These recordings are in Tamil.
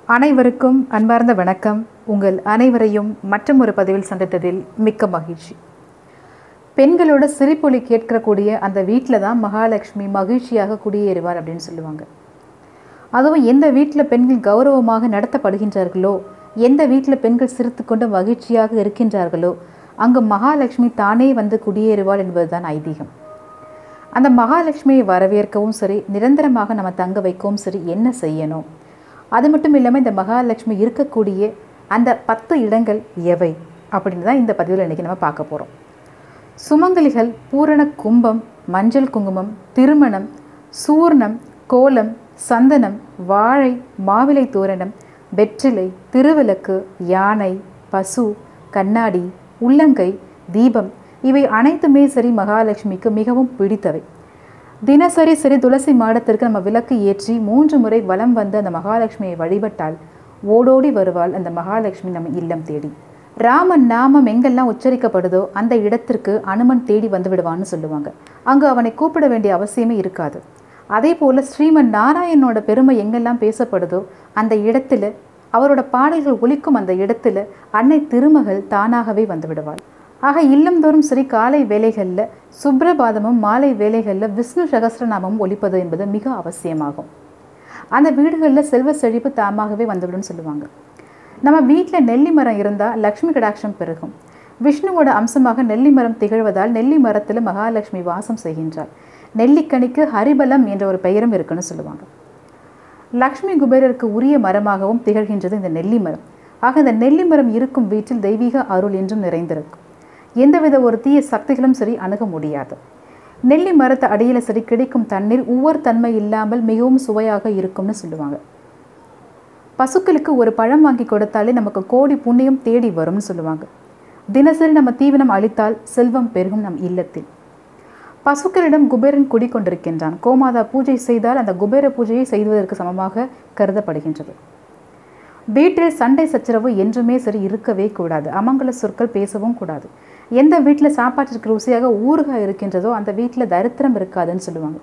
அனைவருக்கும் அன்பார்ந்த வணக்கம் உங்கள் அனைவரையும் மற்றும் ஒரு பதிவில் சந்தித்ததில் மிக்க மகிழ்ச்சி பெண்களோட சிரிப்பொலி கேட்கக்கூடிய அந்த வீட்டில் தான் மகாலட்சுமி மகிழ்ச்சியாக குடியேறுவார் அப்படின்னு சொல்லுவாங்க அதுவும் எந்த வீட்டில் பெண்கள் கௌரவமாக நடத்தப்படுகின்றார்களோ எந்த வீட்டில் பெண்கள் சிரித்துக்கொண்டு மகிழ்ச்சியாக இருக்கின்றார்களோ அங்கு மகாலட்சுமி தானே வந்து குடியேறுவாள் என்பதுதான் ஐதீகம் அந்த மகாலட்சுமியை வரவேற்கவும் சரி நிரந்தரமாக நம்ம தங்க வைக்கவும் சரி என்ன செய்யணும் அது மட்டும் இல்லாமல் இந்த மகாலட்சுமி இருக்கக்கூடிய அந்த பத்து இடங்கள் எவை அப்படின்னு தான் இந்த பதிவில் இன்றைக்கி நம்ம பார்க்க போகிறோம் சுமங்கலிகள் பூரண கும்பம் மஞ்சள் குங்குமம் திருமணம் சூர்ணம் கோலம் சந்தனம் வாழை மாவிலை தோரணம் வெற்றிலை திருவிளக்கு யானை பசு கண்ணாடி உள்ளங்கை தீபம் இவை அனைத்துமே சரி மகாலட்சுமிக்கு மிகவும் பிடித்தவை தினசரி சரி துளசி மாடத்திற்கு நம்ம விளக்கு ஏற்றி மூன்று முறை வலம் வந்து அந்த மகாலட்சுமியை வழிபட்டால் ஓடோடி வருவாள் அந்த மகாலட்சுமி நம்ம இல்லம் தேடி ராமன் நாமம் எங்கெல்லாம் உச்சரிக்கப்படுதோ அந்த இடத்திற்கு அனுமன் தேடி வந்து விடுவான்னு சொல்லுவாங்க அங்கு அவனை கூப்பிட வேண்டிய அவசியமே இருக்காது அதே போல் ஸ்ரீமன் நாராயணனோட பெருமை எங்கெல்லாம் பேசப்படுதோ அந்த இடத்துல அவரோட பாடல்கள் ஒலிக்கும் அந்த இடத்துல அன்னை திருமகள் தானாகவே வந்து விடுவாள் ஆக இல்லந்தோறும் சரி காலை வேலைகளில் சுப்ரபாதமும் மாலை வேலைகளில் விஷ்ணு சகசிரநாமமும் ஒலிப்பது என்பது மிக அவசியமாகும் அந்த வீடுகளில் செல்வ செழிப்பு தாமாகவே வந்துவிடும் சொல்லுவாங்க நம்ம வீட்டில் நெல்லி மரம் இருந்தால் லக்ஷ்மி கடாட்சம் பெருகும் விஷ்ணுவோட அம்சமாக நெல்லி மரம் திகழ்வதால் நெல்லி மரத்தில் மகாலட்சுமி வாசம் செய்கின்றார் நெல்லிக்கனிக்கு ஹரிபலம் என்ற ஒரு பெயரும் இருக்குன்னு சொல்லுவாங்க லக்ஷ்மி குபேரருக்கு உரிய மரமாகவும் திகழ்கின்றது இந்த நெல்லி மரம் ஆக இந்த நெல்லி மரம் இருக்கும் வீட்டில் தெய்வீக அருள் என்றும் நிறைந்திருக்கும் எந்தவித ஒரு தீய சக்திகளும் சரி அணுக முடியாது நெல்லி மரத்து அடியில் சரி கிடைக்கும் தண்ணீர் ஒவ்வொரு தன்மை இல்லாமல் மிகவும் சுவையாக இருக்கும்னு சொல்லுவாங்க பசுக்களுக்கு ஒரு பழம் வாங்கி கொடுத்தாலே நமக்கு கோடி புண்ணியம் தேடி வரும்னு சொல்லுவாங்க தினசரி நம்ம தீவனம் அளித்தால் செல்வம் பெருகும் நம் இல்லத்தில் பசுக்களிடம் குபேரன் குடிக்கொண்டிருக்கின்றான் கோமாதா பூஜை செய்தால் அந்த குபேர பூஜையை செய்வதற்கு சமமாக கருதப்படுகின்றது வீட்டில் சண்டை சச்சரவு என்றுமே சரி இருக்கவே கூடாது அமங்கல சொற்கள் பேசவும் கூடாது எந்த வீட்டில் சாப்பாட்டிற்கு ருசியாக ஊறுகாய் இருக்கின்றதோ அந்த வீட்டில் தரித்திரம் இருக்காதுன்னு சொல்லுவாங்க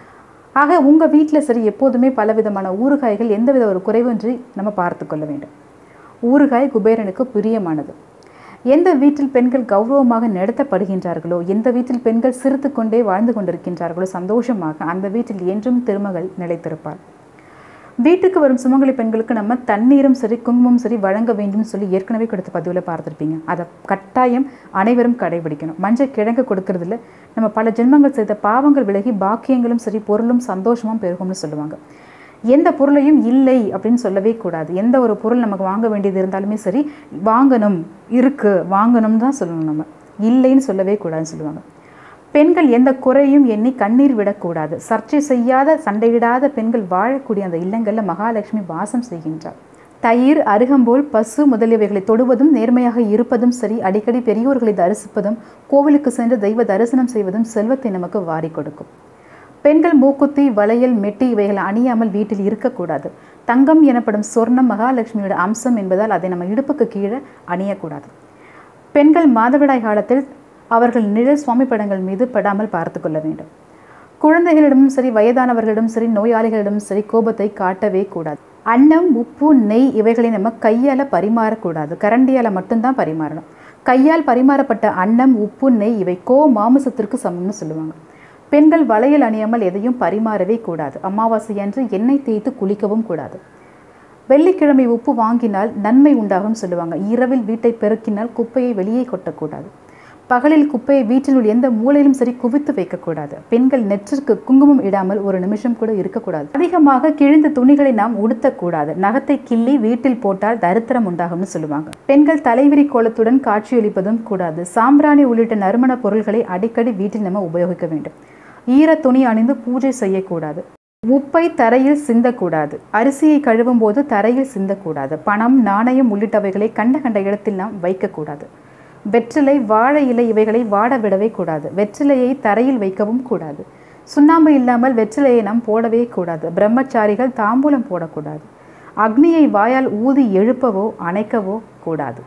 ஆக உங்கள் வீட்டில் சரி எப்போதுமே பலவிதமான ஊறுகாய்கள் எந்தவித ஒரு குறைவின்றி நம்ம பார்த்து கொள்ள வேண்டும் ஊறுகாய் குபேரனுக்கு பிரியமானது எந்த வீட்டில் பெண்கள் கௌரவமாக நடத்தப்படுகின்றார்களோ எந்த வீட்டில் பெண்கள் சிரித்து கொண்டே வாழ்ந்து கொண்டிருக்கின்றார்களோ சந்தோஷமாக அந்த வீட்டில் என்றும் திருமகள் நிலைத்திருப்பார் வீட்டுக்கு வரும் சுமங்கலி பெண்களுக்கு நம்ம தண்ணீரும் சரி குங்குமம் சரி வழங்க வேண்டும் சொல்லி ஏற்கனவே கொடுத்த பதிவில் பார்த்துருப்பீங்க அதை கட்டாயம் அனைவரும் கடைபிடிக்கணும் மஞ்சள் கிழங்கு கொடுக்கறதுல நம்ம பல ஜென்மங்கள் செய்த பாவங்கள் விலகி பாக்கியங்களும் சரி பொருளும் சந்தோஷமும் பெருகும்னு சொல்லுவாங்க எந்த பொருளையும் இல்லை அப்படின்னு சொல்லவே கூடாது எந்த ஒரு பொருள் நமக்கு வாங்க வேண்டியது இருந்தாலுமே சரி வாங்கணும் இருக்கு வாங்கணும் தான் சொல்லணும் நம்ம இல்லைன்னு சொல்லவே கூடாதுன்னு சொல்லுவாங்க பெண்கள் எந்த குறையும் எண்ணி கண்ணீர் விடக்கூடாது சர்ச்சை செய்யாத சண்டையிடாத பெண்கள் வாழக்கூடிய அந்த இல்லங்களில் மகாலட்சுமி வாசம் செய்கின்றார் தயிர் அருகம்போல் பசு முதலியவைகளை தொடுவதும் நேர்மையாக இருப்பதும் சரி அடிக்கடி பெரியோர்களை தரிசிப்பதும் கோவிலுக்கு சென்று தெய்வ தரிசனம் செய்வதும் செல்வத்தை நமக்கு வாரி கொடுக்கும் பெண்கள் மூக்குத்தி வளையல் மெட்டி இவைகள் அணியாமல் வீட்டில் இருக்கக்கூடாது தங்கம் எனப்படும் சொர்ணம் மகாலட்சுமியோட அம்சம் என்பதால் அதை நம்ம இடுப்புக்கு கீழே அணியக்கூடாது பெண்கள் மாதவிடாய் காலத்தில் அவர்கள் நிழல் சுவாமி படங்கள் மீது படாமல் பார்த்து கொள்ள வேண்டும் குழந்தைகளிடமும் சரி வயதானவர்களிடம் சரி நோயாளிகளிடம் சரி கோபத்தை காட்டவே கூடாது அன்னம் உப்பு நெய் இவைகளை நம்ம கையால் பரிமாறக்கூடாது கரண்டியால் மட்டும்தான் பரிமாறணும் கையால் பரிமாறப்பட்ட அன்னம் உப்பு நெய் இவை கோ மாமிசத்திற்கு சமம்னு சொல்லுவாங்க பெண்கள் வளையல் அணியாமல் எதையும் பரிமாறவே கூடாது அமாவாசை அன்று எண்ணெய் தேய்த்து குளிக்கவும் கூடாது வெள்ளிக்கிழமை உப்பு வாங்கினால் நன்மை உண்டாகும் சொல்லுவாங்க இரவில் வீட்டை பெருக்கினால் குப்பையை வெளியே கொட்டக்கூடாது பகலில் குப்பையை வீட்டினுள் எந்த மூலையிலும் சரி குவித்து வைக்கக்கூடாது பெண்கள் நெற்றிற்கு குங்குமம் இடாமல் ஒரு நிமிஷம் கூட இருக்கக்கூடாது அதிகமாக கிழிந்த துணிகளை நாம் உடுத்தக்கூடாது நகத்தை கிள்ளி வீட்டில் போட்டால் தரித்திரம் உண்டாகும்னு சொல்லுவாங்க பெண்கள் தலைவிரி கோலத்துடன் காட்சியளிப்பதும் கூடாது சாம்பிராணி உள்ளிட்ட நறுமண பொருள்களை அடிக்கடி வீட்டில் நம்ம உபயோகிக்க வேண்டும் ஈர துணி அணிந்து பூஜை செய்யக்கூடாது உப்பை தரையில் சிந்தக்கூடாது அரிசியை கழுவும் போது தரையில் சிந்தக்கூடாது பணம் நாணயம் உள்ளிட்டவைகளை கண்ட கண்ட இடத்தில் நாம் வைக்கக்கூடாது வெற்றிலை வாழை இலை இவைகளை வாட விடவே கூடாது வெற்றிலையை தரையில் வைக்கவும் கூடாது சுண்ணாம்பு இல்லாமல் வெற்றிலையை நாம் போடவே கூடாது பிரம்மச்சாரிகள் தாம்பூலம் போடக்கூடாது அக்னியை வாயால் ஊதி எழுப்பவோ அணைக்கவோ கூடாது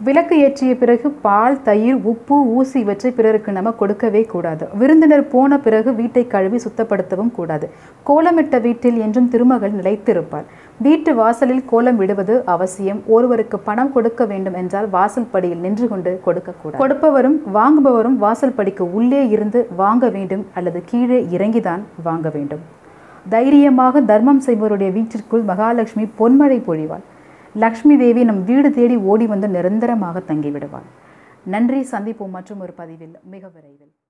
விளக்கு ஏற்றிய பிறகு பால் தயிர் உப்பு ஊசி இவற்றை பிறருக்கு நம்ம கொடுக்கவே கூடாது விருந்தினர் போன பிறகு வீட்டை கழுவி சுத்தப்படுத்தவும் கூடாது கோலமிட்ட வீட்டில் என்றும் திருமகள் நிலைத்திருப்பாள் வீட்டு வாசலில் கோலம் விடுவது அவசியம் ஒருவருக்கு பணம் கொடுக்க வேண்டும் என்றால் வாசல் படியில் நின்று கொண்டு கொடுக்கக்கூடாது கொடுப்பவரும் வாங்குபவரும் வாசல் படிக்கு உள்ளே இருந்து வாங்க வேண்டும் அல்லது கீழே இறங்கிதான் வாங்க வேண்டும் தைரியமாக தர்மம் செய்பவருடைய வீட்டிற்குள் மகாலட்சுமி பொன்மழை பொழிவாள் லக்ஷ்மி தேவி நம் வீடு தேடி ஓடி வந்து நிரந்தரமாக தங்கிவிடுவாள் நன்றி சந்திப்போம் மற்றும் ஒரு பதிவில் மிக விரைவில்